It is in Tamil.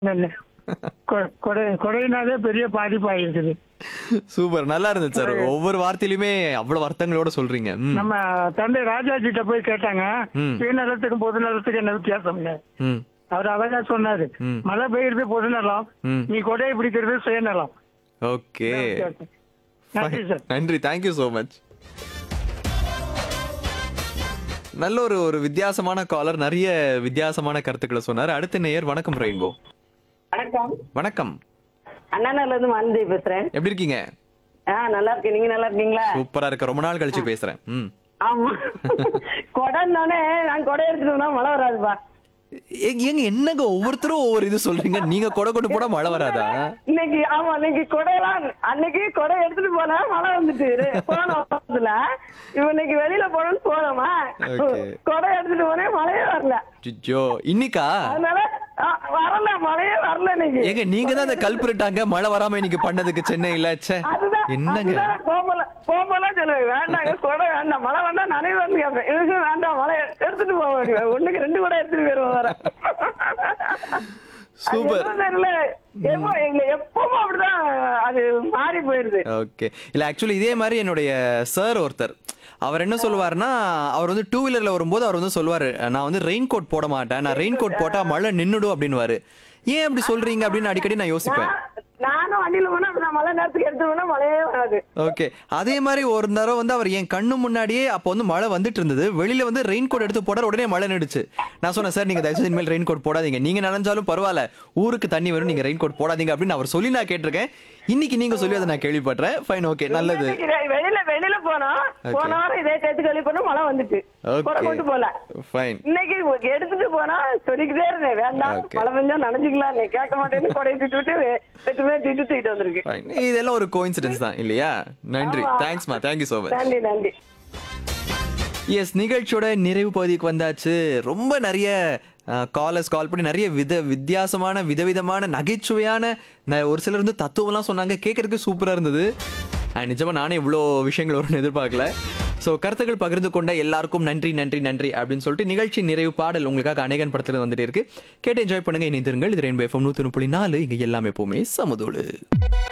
இல்ல கொ- கொடை கொடையினாலே பெரிய பாதிப்பாயிருக்குது சூப்பர் நல்லா இருந்துச்சு சார் ஒவ்வொரு வார்த்தையிலுமே அவ்வளவு அர்த்தங்களோட சொல்றீங்க ம், நம்ம தந்தை ராஜாஜிட்ட போய் கேட்டாங்க ம். சுயநலத்துக்கும் பொது நலத்துக்கும் என்ன வித்தியாசம் ம், அவர் அழகா சொன்னாரு ம். மழை பெய்யுறது பொது நலம் ம். நீ கொடையை பிடிக்கிறது சுயநலம் ஓகே வித்தியாசம். நன்றி சார் நன்றி தேங்க்யூ so மச் நல்ல ஒரு ஒரு வித்தியாசமான காலர் நிறைய வித்தியாசமான கருத்துக்களை சொன்னார் அடுத்த நேயர் வணக்கம் ரெயின்போ வணக்கம் வணக்கம் அண்ணாநகர்ல இருந்து மாலதி பேசுறேன் எப்படி இருக்கீங்க ஆ நல்லா இருக்கேன் நீங்க நல்லா இருக்கீங்களா சூப்பரா இருக்க ரொம்ப நாள் கழிச்சு பேசுறேன் ம் ஆமா கொடைன்னோடனே நான் கொடை எடுத்துட்டு வந்தா மழை வராதுப்பா ஏங்க ஏங்க என்னங்க ஒவ்வொருத்தரும் ஒவ்வொரு இது சொல்றீங்க நீங்க கொடை கொண்டு போனா மழை வராதா இன்னைக்கு ஆமா இன்னைக்கு கொடையெல்லாம் அன்னைக்கு கொடை எடுத்துட்டு போனா மழை வந்துட்டு போனோம் பக்கத்துல இவன் இன்னைக்கு வெளியில போனோம்னு போனோமா Okay. கொடை எடுத்துட்டு போனேன் மழையே வரல ஜிஜோ இன்னிக்கா அதனால ஆ, வரல மழையே வரல இன்னைக்கு ஏங்க நீங்க தான் அந்த கல்பிரிட்டாங்க மழை வராம இன்னைக்கு பண்ணதுக்கு சென்னையில ச்சே அதுதான் என்னங்க அதுதான் கோபல கோபலாம் சொல்லுவேன் வேண்டாங்க கொடை வேண்டாம் மழை வேண்டா நனைவு வந்து கேட்பேன் இதுக்கு வேண்டாம் மழை எடுத்துட்டு போக வேண்டிய ஒண்ணுக்கு ரெண்டு கூட எடுத்துட்டு போயிருவோம் வர சூப்பர் அது என்னன்னு தெரியல. எப்போ- எங்க எப்பவும் அப்படிதான் அது மாறி போயிருது ஓகே இல்ல ஆக்சுவலி இதே மாதிரி என்னுடைய சார் ஒருத்தர் அவர் என்ன சொல்லுவாருன்னா அவர் வந்து டூ வீலர்ல வரும்போது அவர் வந்து சொல்லுவாரு நான் வந்து ரெயின் கோட் போட மாட்டேன் நான் ரெயின் கோட் போட்டா மழை நின்னுடும் அப்படின்னுவாரு ஏன் அப்படி சொல்றீங்க அப்படின்னு அடிக்கடி நான் யோசிப்பேன் நான்- நானும் வண்டியில போனா அப்படிதான் மழை நேரத்துக்கு எடுத்து போனா மழையே வராது ஓகே அதே மாதிரி ஒரு தடவை வந்து அவர் என் கண்ணு முன்னாடியே அப்போ வந்து மழை வந்துட்டு இருந்தது வெளியில வந்து ரெயின் கோட் எடுத்து போட உடனே மழை நிடுச்சு நான் சொன்னேன் சார் நீங்க தயவுசெய்து இனிமேல் ரெயின் கோட் போடாதீங்க நீங்க நனைஞ்சாலும் பரவாயில்ல ஊருக்கு தண்ணி வரும் நீங்க ரெயின் கோட் போடாதீங்க அப்படின்னு அவர் சொல்லி நான் கேட்டிருக்கேன் இன்னைக்கு நீங்க சொல்லி அதை நான் கேள்விப்பட்டேன் ஃபைன் ஓகே நல்லது இன்னைக்கு வெ- வெளியில வெளியில போனோம் Okay. போன வாரம் இதே சேர்த்து கழிவு பண்ண மழை வந்துட்டு கொடை ஓகே கொண்டு போல ஃபைன் இன்னைக்கு எடுத்துட்டு போனா சொல்லிக்கிட்டே இருந்தேன் வேண்டாம் Okay. மழை பெஞ்சா நனைஞ்சுக்கலாம் நீ கேட்க மாட்டேன்னு கொடையை திட்டு விட்டு எட்டு பேர் திட்டு தூக்கிட்டு வந்திருக்கு ஃபைன் இதெல்லாம் ஒரு கோயின்சிடன்ஸ் தான் இல்லையா நன்றி ஆமா. தேங்க்ஸ்மா தேங்க்யூ ஸோ மச் நன்றி நன்றி எஸ் நிகழ்ச்சியோட நிறைவு பகுதிக்கு வந்தாச்சு ரொம்ப நிறைய காலர்ஸ் கால் பண்ணி நிறைய வித வித்தியாசமான விதவிதமான நகைச்சுவையான ந- ஒரு சிலர் வந்து தத்துவம்லாம் சொன்னாங்க கேட்கறதுக்கு சூப்பராக இருந்தது அண்ட் நிஜமா நானே இவ்வளோ விஷயங்கள் வரும்னு எதிர்பார்க்கல ஸோ கருத்துக்கள் பகிர்ந்து கொண்ட எல்லாருக்கும் நன்றி நன்றி நன்றி அப்படின்னு சொல்லிட்டு நிகழ்ச்சி நிறைவு பாடல் உங்களுக்காக அநேகன் படத்தில் வந்துட்டே இருக்கு கேட்டு என்ஜாய் பண்ணுங்க இணைந்திருங்கள் இது ரெயின்போ எஃப்எம் நூற்றி புள்ளி நாலு இங்கே எல்லாமே எப்பவுமே சமதோடு